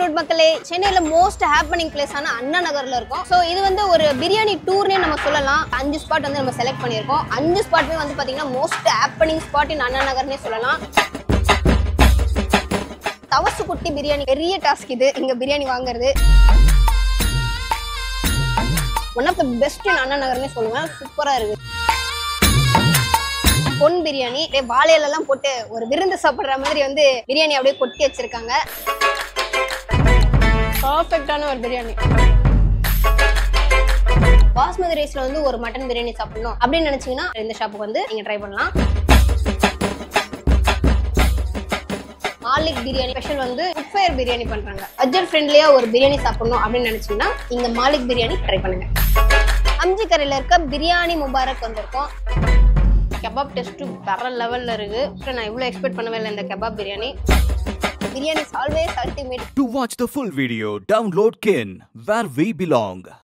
Road மக்களே சென்னையில most happening பிளேஸான அண்ணா நகர்ல இருக்கும் ஸோ இது வந்து ஒரு பிரியாணி டூர்னே நம்ம சொல்லலாம் அஞ்சு ஸ்பாட் வந்து நம்ம செலக்ட் பண்ணியிருக்கோம் அஞ்சு ஸ்பாட்டுமே வந்து பாத்தீங்கன்னா most happening spot in Anna நகர்னே சொல்லலாம் தவசு குட்டி பிரியாணி பெரிய டாஸ்க் இது இங்க பிரியாணி வாங்குறது one of the best in Anna நகர்னே சொல்லுவேன் சூப்பரா இருக்கு பொன் பிரியாணி அப்படியே வாழையில எல்லாம் போட்டு ஒரு விருந்து சாப்பிடுற மாதிரி வந்து பிரியாணி அப்படியே கொட்டி வச்சிருக்காங்க பர்ஃபெக்டான ஒரு பிரியாணி பாஸ்மதி ரைஸ்ல வந்து ஒரு மட்டன் பிரியாணி சாப்பிடணும் அப்படின்னு நினைச்சீங்கன்னா இந்த ஷாப்புக்கு வந்து நீங்க ட்ரை பண்ணலாம் மாலிக் பிரியாணி ஸ்பெஷல் வந்து குக் ஃபயர் பிரியாணி பண்றாங்க பட்ஜெட் ஃப்ரெண்ட்லியா ஒரு பிரியாணி சாப்பிடணும் அப்படின்னு நினைச்சீங்கன்னா இங்க மாலிக் பிரியாணி ட்ரை பண்ணுங்க அம்ஜி கரையில இருக்க பிரியாணி முபாரக் வந்திருக்கோம் கெபாப் டெஸ்ட்டு வேற லெவல்ல இருக்கு அப்புறம் நான் இவ்வளோ எக்ஸ்பெக்ட் பண்ணவே இல்லை இந்த kebab biryani biryani always ultimate To watch the full video, download Kin, where we belong.